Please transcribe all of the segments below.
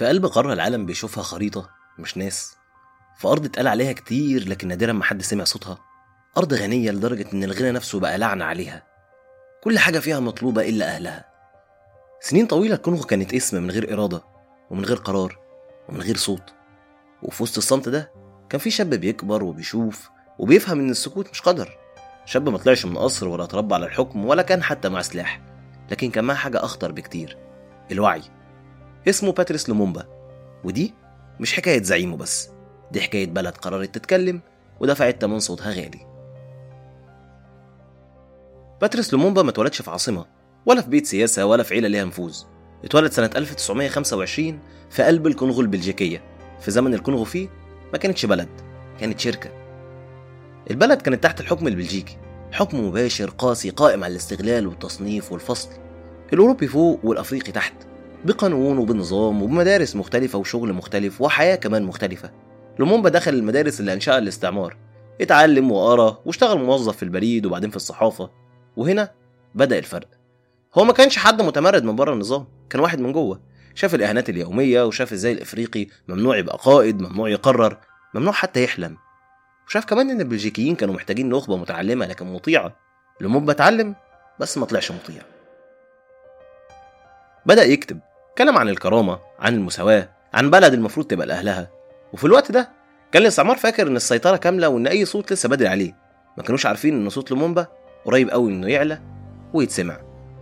في قلب قارة العالم بيشوفها خريطة مش ناس في أرض اتقال عليها كتير لكن نادرا ما حد سمع صوتها أرض غنية لدرجة إن الغنى نفسه بقى لعنة عليها كل حاجة فيها مطلوبة إلا أهلها سنين طويلة الكونغو كانت اسم من غير إرادة ومن غير قرار ومن غير صوت وفي وسط الصمت ده كان في شاب بيكبر وبيشوف وبيفهم إن السكوت مش قدر شاب ما طلعش من قصر ولا اتربى على الحكم ولا كان حتى مع سلاح لكن كان معاه حاجة أخطر بكتير الوعي اسمه باتريس لومومبا ودي مش حكاية زعيمه بس دي حكاية بلد قررت تتكلم ودفعت تمن صوتها غالي باتريس لومومبا ما اتولدش في عاصمة ولا في بيت سياسة ولا في عيلة ليها نفوذ اتولد سنة 1925 في قلب الكونغو البلجيكية في زمن الكونغو فيه ما كانتش بلد كانت شركة البلد كانت تحت الحكم البلجيكي حكم مباشر قاسي قائم على الاستغلال والتصنيف والفصل الأوروبي فوق والأفريقي تحت بقانون وبنظام وبمدارس مختلفة وشغل مختلف وحياة كمان مختلفة لومومبا دخل المدارس اللي أنشأها الاستعمار اتعلم وقرا واشتغل موظف في البريد وبعدين في الصحافة وهنا بدأ الفرق هو ما كانش حد متمرد من بره النظام كان واحد من جوه شاف الإهانات اليومية وشاف ازاي الإفريقي ممنوع يبقى قائد ممنوع يقرر ممنوع حتى يحلم وشاف كمان إن البلجيكيين كانوا محتاجين نخبة متعلمة لكن مطيعة لومومبا اتعلم بس ما طلعش مطيع بدأ يكتب كلام عن الكرامة عن المساواة عن بلد المفروض تبقى لأهلها وفي الوقت ده كان الاستعمار فاكر ان السيطرة كاملة وان اي صوت لسه بدري عليه ما كانوش عارفين ان صوت لومومبا قريب قوي انه يعلى ويتسمع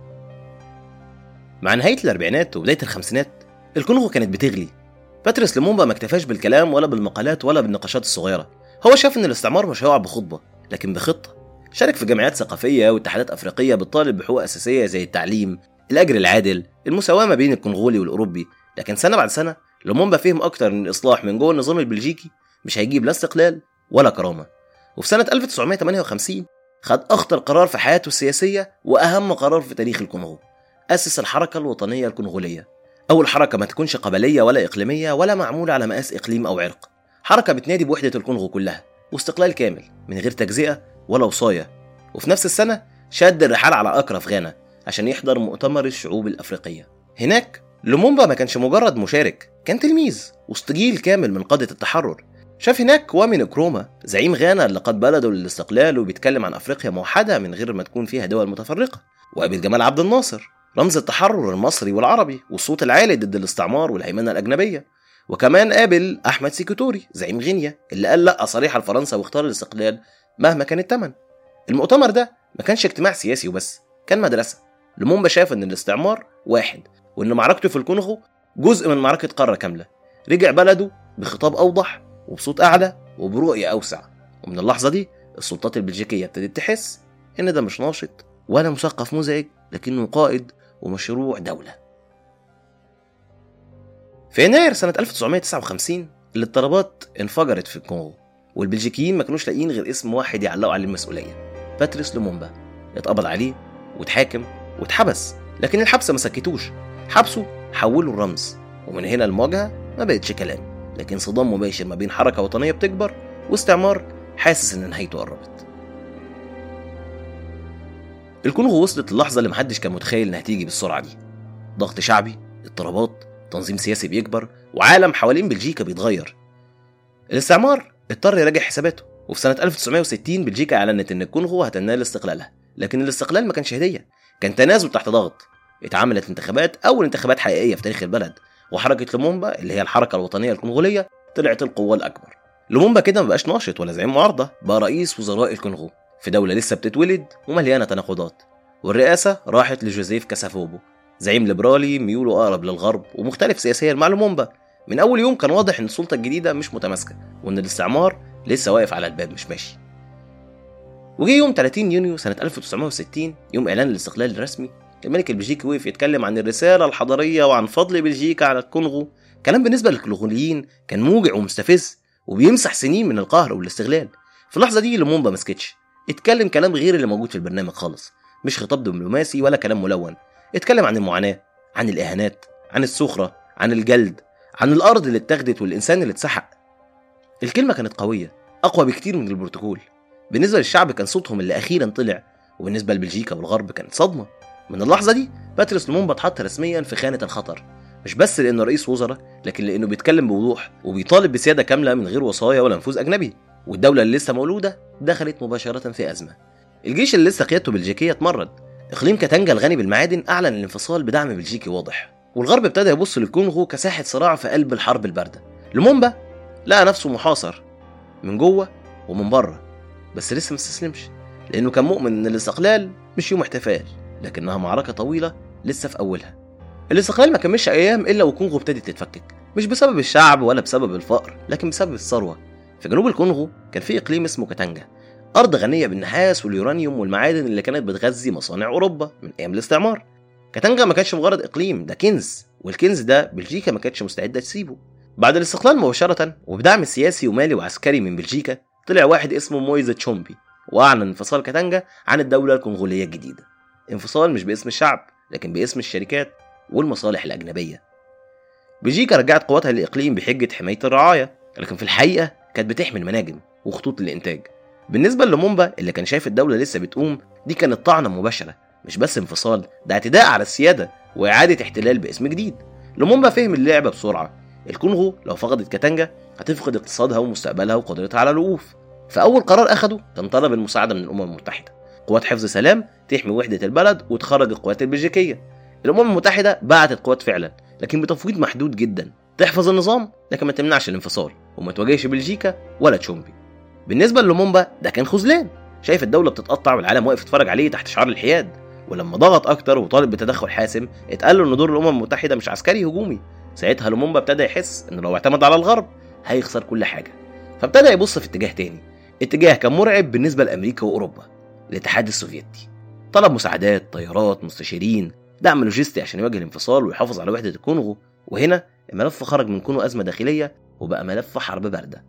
مع نهاية الأربعينات وبداية الخمسينات الكونغو كانت بتغلي باتريس لومومبا ما اكتفاش بالكلام ولا بالمقالات ولا بالنقاشات الصغيرة هو شاف ان الاستعمار مش هيقع بخطبة لكن بخطة شارك في جمعيات ثقافية واتحادات أفريقية بتطالب بحقوق أساسية زي التعليم الأجر العادل المساواة ما بين الكونغولي والأوروبي لكن سنة بعد سنة لومومبا فهم أكتر إن الإصلاح من جوه النظام البلجيكي مش هيجيب لا استقلال ولا كرامة وفي سنة 1958 خد أخطر قرار في حياته السياسية وأهم قرار في تاريخ الكونغو أسس الحركة الوطنية الكونغولية أول حركة ما تكونش قبلية ولا إقليمية ولا معمولة على مقاس إقليم أو عرق حركة بتنادي بوحدة الكونغو كلها واستقلال كامل من غير تجزئة ولا وصاية وفي نفس السنة شد الرحال على أكرا في غانا عشان يحضر مؤتمر الشعوب الأفريقية هناك لومومبا ما كانش مجرد مشارك كان تلميذ وسط جيل كامل من قادة التحرر شاف هناك كوامي نكروما زعيم غانا اللي قاد بلده للاستقلال وبيتكلم عن افريقيا موحده من غير ما تكون فيها دول متفرقه وقابل جمال عبد الناصر رمز التحرر المصري والعربي والصوت العالي ضد الاستعمار والهيمنه الاجنبيه وكمان قابل احمد سيكوتوري زعيم غينيا اللي قال لا صريحه لفرنسا واختار الاستقلال مهما كان الثمن المؤتمر ده ما كانش اجتماع سياسي وبس كان مدرسه لومومبا شاف ان الاستعمار واحد وان معركته في الكونغو جزء من معركه قاره كامله رجع بلده بخطاب اوضح وبصوت اعلى وبرؤيه اوسع ومن اللحظه دي السلطات البلجيكيه ابتدت تحس ان ده مش ناشط ولا مثقف مزعج لكنه قائد ومشروع دوله في يناير سنة 1959 الاضطرابات انفجرت في الكونغو والبلجيكيين ما كانوش لاقيين غير اسم واحد يعلقوا عليه المسؤولية باتريس لومومبا اتقبض عليه واتحاكم واتحبس لكن الحبس ما سكتوش حبسه حوله الرمز ومن هنا المواجهة ما بقتش كلام لكن صدام مباشر ما بين حركة وطنية بتكبر واستعمار حاسس ان نهايته قربت الكونغو وصلت اللحظة اللي محدش كان متخيل انها تيجي بالسرعة دي ضغط شعبي اضطرابات تنظيم سياسي بيكبر وعالم حوالين بلجيكا بيتغير الاستعمار اضطر يراجع حساباته وفي سنة 1960 بلجيكا أعلنت إن الكونغو هتنال استقلالها لكن الاستقلال ما كانش هدية كان تنازل تحت ضغط اتعملت انتخابات أول انتخابات حقيقية في تاريخ البلد وحركة لومومبا اللي هي الحركة الوطنية الكونغولية طلعت القوة الأكبر لومومبا كده مبقاش ناشط ولا زعيم معارضة بقى رئيس وزراء الكونغو في دولة لسه بتتولد ومليانة تناقضات والرئاسة راحت لجوزيف كاسافوبو زعيم ليبرالي ميوله أقرب للغرب ومختلف سياسيا مع لومومبا من أول يوم كان واضح إن السلطة الجديدة مش متماسكة وإن الاستعمار لسه واقف على الباب مش ماشي وجه يوم 30 يونيو سنة 1960 يوم إعلان الاستقلال الرسمي الملك البلجيكي وقف يتكلم عن الرسالة الحضارية وعن فضل بلجيكا على الكونغو كلام بالنسبة للكونغوليين كان موجع ومستفز وبيمسح سنين من القهر والاستغلال في اللحظة دي لومومبا مسكتش اتكلم كلام غير اللي موجود في البرنامج خالص مش خطاب دبلوماسي ولا كلام ملون اتكلم عن المعاناة عن الإهانات عن السخرة عن الجلد عن الأرض اللي اتاخدت والإنسان اللي اتسحق الكلمة كانت قوية أقوى بكتير من البروتوكول بالنسبة للشعب كان صوتهم اللي أخيرا طلع وبالنسبة لبلجيكا والغرب كانت صدمة من اللحظة دي باتريس لومومبا اتحط رسميا في خانة الخطر مش بس لانه رئيس وزراء لكن لانه بيتكلم بوضوح وبيطالب بسياده كامله من غير وصايا ولا نفوذ اجنبي والدوله اللي لسه مولوده دخلت مباشره في ازمه الجيش اللي لسه قيادته بلجيكيه اتمرد اقليم كاتانجا الغني بالمعادن اعلن الانفصال بدعم بلجيكي واضح والغرب ابتدى يبص للكونغو كساحه صراع في قلب الحرب البارده لومومبا لقى نفسه محاصر من جوه ومن بره بس لسه ما استسلمش لانه كان مؤمن ان الاستقلال مش يوم احتفال لكنها معركه طويله لسه في اولها الاستقلال ما كملش ايام الا والكونغو ابتدت تتفكك مش بسبب الشعب ولا بسبب الفقر لكن بسبب الثروه في جنوب الكونغو كان في اقليم اسمه كاتانجا ارض غنيه بالنحاس واليورانيوم والمعادن اللي كانت بتغذي مصانع اوروبا من ايام الاستعمار كاتانجا ما كانش مجرد اقليم ده كنز والكنز ده بلجيكا ما كانتش مستعده تسيبه بعد الاستقلال مباشره وبدعم سياسي ومالي وعسكري من بلجيكا طلع واحد اسمه مويز تشومبي واعلن انفصال كاتانجا عن الدوله الكونغوليه الجديده انفصال مش باسم الشعب لكن باسم الشركات والمصالح الاجنبيه بلجيكا رجعت قواتها للاقليم بحجه حمايه الرعايه لكن في الحقيقه كانت بتحمي المناجم وخطوط الانتاج بالنسبه لمومبا اللي كان شايف الدوله لسه بتقوم دي كانت طعنه مباشره مش بس انفصال ده اعتداء على السياده واعاده احتلال باسم جديد لومومبا فهم اللعبه بسرعه الكونغو لو فقدت كاتانجا هتفقد اقتصادها ومستقبلها وقدرتها على الوقوف فاول قرار اخده كان طلب المساعده من الامم المتحده قوات حفظ سلام تحمي وحده البلد وتخرج القوات البلجيكيه الامم المتحده بعتت قوات فعلا لكن بتفويض محدود جدا تحفظ النظام لكن ما تمنعش الانفصال وما تواجهش بلجيكا ولا تشومبي بالنسبه للومومبا ده كان خذلان شايف الدوله بتتقطع والعالم واقف يتفرج عليه تحت شعار الحياد ولما ضغط اكتر وطالب بتدخل حاسم اتقال له ان دور الامم المتحده مش عسكري هجومي ساعتها لومومبا ابتدى يحس انه لو اعتمد على الغرب هيخسر كل حاجه فابتدى يبص في اتجاه تاني اتجاه كان مرعب بالنسبه لامريكا واوروبا الاتحاد السوفيتي طلب مساعدات طيارات مستشارين دعم لوجستي عشان يواجه الانفصال ويحافظ على وحده الكونغو وهنا الملف خرج من كونه ازمه داخليه وبقى ملف حرب بارده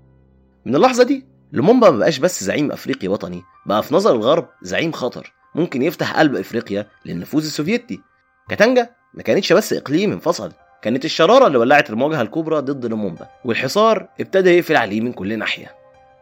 من اللحظه دي لومومبا ما بقاش بس زعيم افريقي وطني بقى في نظر الغرب زعيم خطر ممكن يفتح قلب افريقيا للنفوذ السوفيتي كاتانجا ما كانتش بس اقليم انفصل كانت الشراره اللي ولعت المواجهه الكبرى ضد لومومبا والحصار ابتدى يقفل عليه من كل ناحيه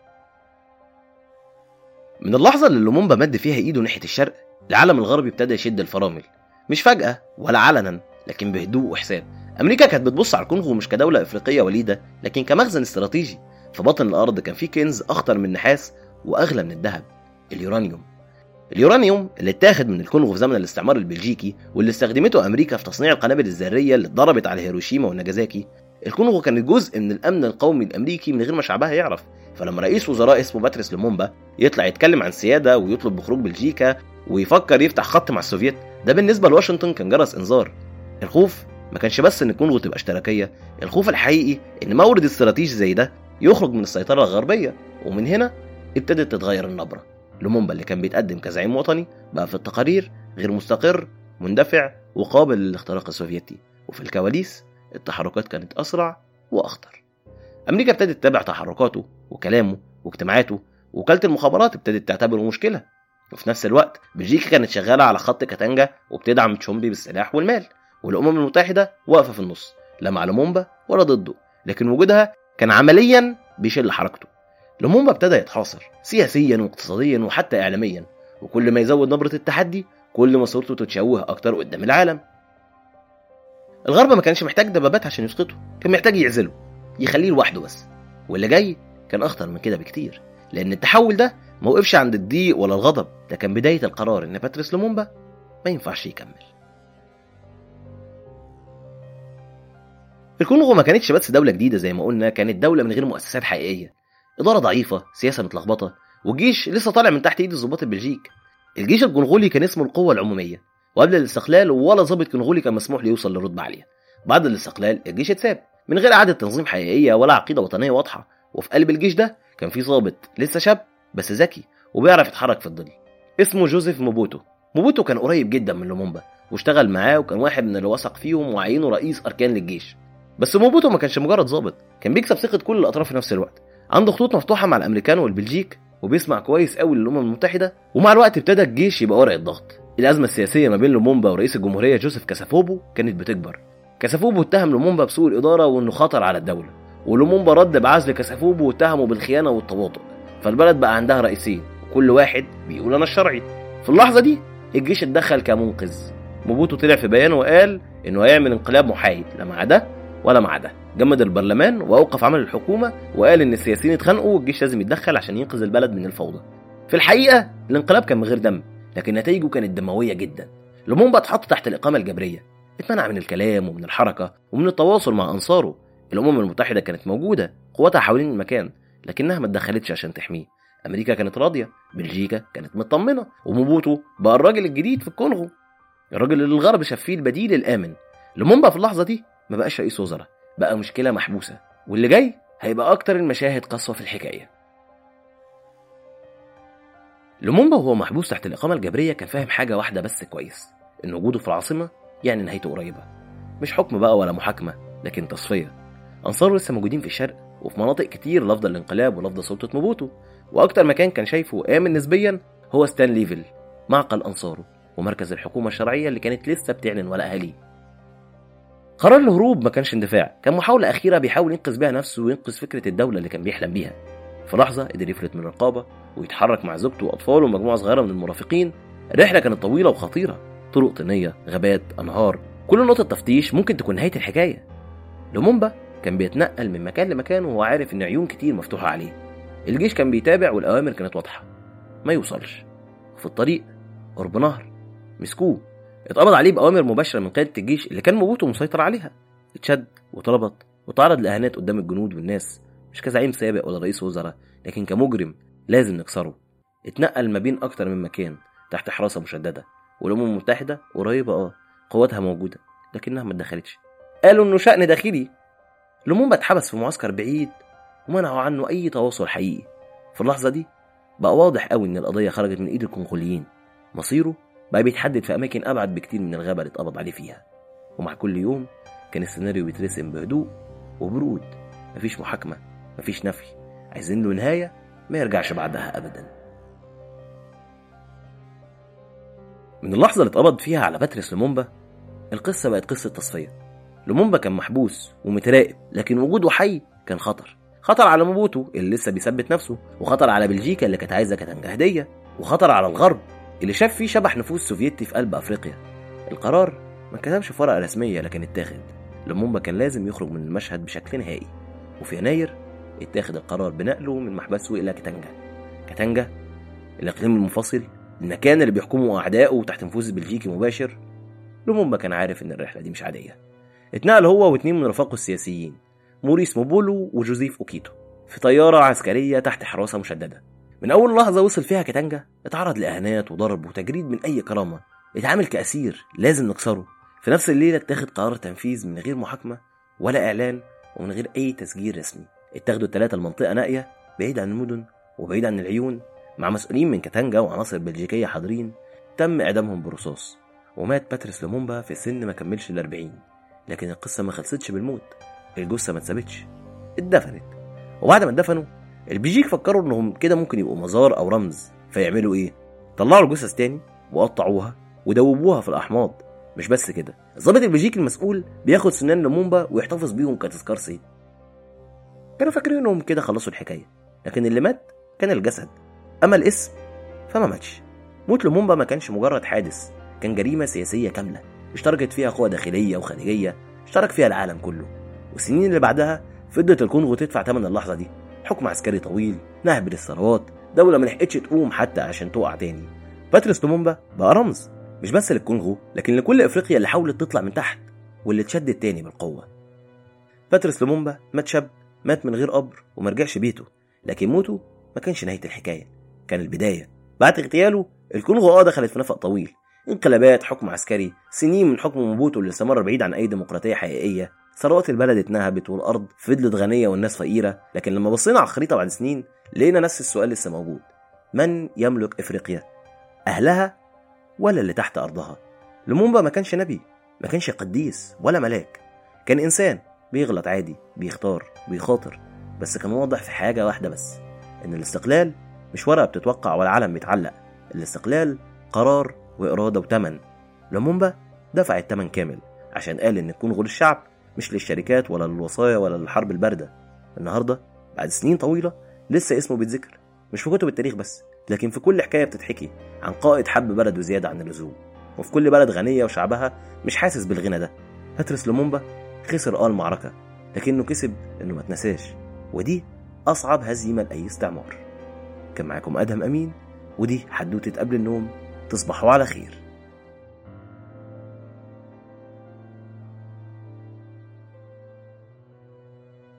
من اللحظه اللي لومومبا مد فيها ايده ناحيه الشرق العالم الغربي ابتدى يشد الفرامل مش فجاه ولا علنا لكن بهدوء وحساب امريكا كانت بتبص على الكونغو مش كدوله افريقيه وليده لكن كمخزن استراتيجي في باطن الارض كان فيه كنز اخطر من النحاس واغلى من الذهب اليورانيوم اليورانيوم اللي اتاخد من الكونغو في زمن الاستعمار البلجيكي واللي استخدمته امريكا في تصنيع القنابل الذريه اللي اتضربت على هيروشيما وناجازاكي الكونغو كانت جزء من الامن القومي الامريكي من غير ما شعبها يعرف فلما رئيس وزراء اسمه باتريس لومومبا يطلع يتكلم عن سياده ويطلب بخروج بلجيكا ويفكر يفتح خط مع السوفيت ده بالنسبه لواشنطن كان جرس انذار الخوف ما كانش بس ان الكونغو تبقى اشتراكيه الخوف الحقيقي ان مورد استراتيجي زي ده يخرج من السيطره الغربيه ومن هنا ابتدت تتغير النبره لومومبا اللي كان بيتقدم كزعيم وطني بقى في التقارير غير مستقر مندفع وقابل للاختراق السوفيتي وفي الكواليس التحركات كانت اسرع واخطر امريكا ابتدت تتابع تحركاته وكلامه واجتماعاته وكاله المخابرات ابتدت تعتبره مشكله وفي نفس الوقت بلجيكا كانت شغاله على خط كاتانجا وبتدعم تشومبي بالسلاح والمال والامم المتحده واقفه في النص لا مع لومومبا ولا ضده لكن وجودها كان عمليا بيشل حركته لومومبا ابتدى يتحاصر سياسيا واقتصاديا وحتى اعلاميا وكل ما يزود نبره التحدي كل ما صورته تتشوه اكتر قدام العالم الغرب ما كانش محتاج دبابات عشان يسقطه كان محتاج يعزله يخليه لوحده بس واللي جاي كان اخطر من كده بكتير لان التحول ده ما وقفش عند الضيق ولا الغضب ده كان بدايه القرار ان باتريس لومومبا ما ينفعش يكمل الكونغو ما كانتش بس دولة جديدة زي ما قلنا كانت دولة من غير مؤسسات حقيقية إدارة ضعيفة سياسة متلخبطة والجيش لسه طالع من تحت إيد الضباط البلجيك الجيش الكونغولي كان اسمه القوة العمومية وقبل الاستقلال ولا ضابط كونغولي كان مسموح له يوصل لرتبة عالية بعد الاستقلال الجيش اتساب من غير إعادة تنظيم حقيقية ولا عقيدة وطنية واضحة وفي قلب الجيش ده كان في ضابط لسه شاب بس ذكي وبيعرف يتحرك في الظل اسمه جوزيف موبوتو موبوتو كان قريب جدا من لومومبا واشتغل معاه وكان واحد من اللي وثق فيهم وعينه رئيس اركان للجيش بس موبوتو ما كانش مجرد ضابط كان بيكسب ثقه كل الاطراف في نفس الوقت عنده خطوط مفتوحه مع الامريكان والبلجيك وبيسمع كويس قوي للامم المتحده ومع الوقت ابتدى الجيش يبقى ورقه ضغط الازمه السياسيه ما بين لومومبا ورئيس الجمهوريه جوزيف كاسافوبو كانت بتكبر كاسافوبو اتهم لومومبا بسوء الاداره وانه خطر على الدوله ولومومبا رد بعزل كاسافوبو واتهمه بالخيانه والتواطؤ فالبلد بقى عندها رئيسين وكل واحد بيقول انا الشرعي في اللحظه دي الجيش اتدخل كمنقذ موبوتو طلع في بيان وقال انه هيعمل انقلاب محايد لا مع ده ولا مع ده جمد البرلمان واوقف عمل الحكومه وقال ان السياسيين اتخانقوا والجيش لازم يتدخل عشان ينقذ البلد من الفوضى في الحقيقه الانقلاب كان من غير دم لكن نتائجه كانت دمويه جدا لومومبا اتحط تحت الاقامه الجبريه اتمنع من الكلام ومن الحركه ومن التواصل مع انصاره الامم المتحده كانت موجوده قواتها حوالين المكان لكنها ما اتدخلتش عشان تحميه امريكا كانت راضيه بلجيكا كانت مطمنه وموبوتو بقى الراجل الجديد في الكونغو الراجل اللي الغرب شاف فيه البديل الامن لومومبا في اللحظه دي ما بقاش رئيس وزراء بقى مشكله محبوسه واللي جاي هيبقى اكتر المشاهد قسوه في الحكايه لومومبا وهو محبوس تحت الاقامه الجبريه كان فاهم حاجه واحده بس كويس ان وجوده في العاصمه يعني نهايته قريبه مش حكم بقى ولا محاكمه لكن تصفيه انصاره لسه موجودين في الشرق وفي مناطق كتير لفظ الانقلاب ولفظ سلطه موبوتو واكتر مكان كان شايفه امن نسبيا هو ستان ليفل معقل انصاره ومركز الحكومه الشرعيه اللي كانت لسه بتعلن ولا ليه قرار الهروب ما كانش اندفاع كان محاولة أخيرة بيحاول ينقذ بيها نفسه وينقذ فكرة الدولة اللي كان بيحلم بيها في لحظة قدر يفلت من الرقابة ويتحرك مع زوجته وأطفاله ومجموعة صغيرة من المرافقين الرحلة كانت طويلة وخطيرة طرق طينية غابات أنهار كل نقطة تفتيش ممكن تكون نهاية الحكاية لومومبا كان بيتنقل من مكان لمكان وهو عارف إن عيون كتير مفتوحة عليه الجيش كان بيتابع والأوامر كانت واضحة ما يوصلش وفي الطريق قرب نهر مسكوه اتقبض عليه بأوامر مباشرة من قيادة الجيش اللي كان موبوتو مسيطر عليها اتشد وطلبت وتعرض لإهانات قدام الجنود والناس مش كزعيم سابق ولا رئيس وزراء لكن كمجرم لازم نكسره اتنقل ما بين أكتر من مكان تحت حراسة مشددة والأمم المتحدة قريبة اه قواتها موجودة لكنها ما اتدخلتش قالوا إنه شأن داخلي لومومبا اتحبس في معسكر بعيد ومنعوا عنه أي تواصل حقيقي في اللحظة دي بقى واضح قوي إن القضية خرجت من إيد الكونغوليين مصيره بقى بيتحدد في أماكن أبعد بكتير من الغابة اللي اتقبض عليه فيها ومع كل يوم كان السيناريو بيترسم بهدوء وبرود مفيش محاكمة مفيش نفي عايزين له نهاية ما يرجعش بعدها أبدا من اللحظة اللي اتقبض فيها على باتريس لومومبا القصة بقت قصة تصفية لومومبا كان محبوس ومتراقب لكن وجوده حي كان خطر خطر على موبوتو اللي لسه بيثبت نفسه وخطر على بلجيكا اللي كانت عايزة كتنجة هدية وخطر على الغرب اللي شاف فيه شبح نفوذ سوفيتي في قلب افريقيا القرار ما اتكتبش في ورقه رسميه لكن اتاخد لومومبا كان لازم يخرج من المشهد بشكل نهائي وفي يناير اتاخد القرار بنقله من محبسه الى كتنجا كتنجا الاقليم المنفصل المكان اللي بيحكمه اعدائه تحت نفوذ بلجيكي مباشر لومومبا كان عارف ان الرحله دي مش عاديه اتنقل هو واتنين من رفاقه السياسيين موريس موبولو وجوزيف اوكيتو في طياره عسكريه تحت حراسه مشدده من أول لحظة وصل فيها كتانجا اتعرض لإهانات وضرب وتجريد من أي كرامة اتعامل كأسير لازم نكسره في نفس الليلة اتاخد قرار تنفيذ من غير محاكمة ولا إعلان ومن غير أي تسجيل رسمي اتاخدوا التلاتة المنطقة نائية بعيد عن المدن وبعيد عن العيون مع مسؤولين من كتانجا وعناصر بلجيكية حاضرين تم إعدامهم برصاص ومات باتريس لومومبا في سن ما كملش الأربعين لكن القصة ما خلصتش بالموت الجثة ما اتسابتش اتدفنت وبعد ما اتدفنوا البيجيك فكروا انهم كده ممكن يبقوا مزار او رمز فيعملوا ايه طلعوا الجثث تاني وقطعوها ودوبوها في الاحماض مش بس كده الضابط البيجيكي المسؤول بياخد سنان لومومبا ويحتفظ بيهم كتذكار صيد كانوا فاكرين انهم كده خلصوا الحكايه لكن اللي مات كان الجسد اما الاسم فما ماتش موت لومومبا ما كانش مجرد حادث كان جريمه سياسيه كامله اشتركت فيها قوى داخليه وخارجيه اشترك فيها العالم كله والسنين اللي بعدها فضلت الكونغو تدفع ثمن اللحظه دي حكم عسكري طويل نهب للثروات دولة ما لحقتش تقوم حتى عشان تقع تاني باتريس لومومبا بقى رمز مش بس للكونغو لكن لكل افريقيا اللي حاولت تطلع من تحت واللي اتشدت تاني بالقوة باتريس لومومبا مات شاب مات من غير قبر ومرجعش بيته لكن موته ما كانش نهاية الحكاية كان البداية بعد اغتياله الكونغو اه دخلت في نفق طويل انقلابات حكم عسكري سنين من حكم موبوتو اللي استمر بعيد عن اي ديمقراطية حقيقية ثروات البلد اتنهبت والارض فضلت غنيه والناس فقيره لكن لما بصينا على الخريطه بعد سنين لقينا نفس السؤال لسه موجود من يملك افريقيا اهلها ولا اللي تحت ارضها لومومبا ما كانش نبي ما كانش قديس ولا ملاك كان انسان بيغلط عادي بيختار بيخاطر بس كان واضح في حاجه واحده بس ان الاستقلال مش ورقه بتتوقع ولا علم بيتعلق الاستقلال قرار واراده وتمن لومومبا دفع التمن كامل عشان قال ان الكونغو للشعب مش للشركات ولا للوصايا ولا للحرب الباردة النهاردة بعد سنين طويلة لسه اسمه بيتذكر مش في كتب التاريخ بس لكن في كل حكاية بتتحكي عن قائد حب بلده زيادة عن اللزوم وفي كل بلد غنية وشعبها مش حاسس بالغنى ده باتريس لومومبا خسر اه المعركة لكنه كسب انه ما تنساش ودي أصعب هزيمة لأي استعمار كان معاكم أدهم أمين ودي حدوتة قبل النوم تصبحوا على خير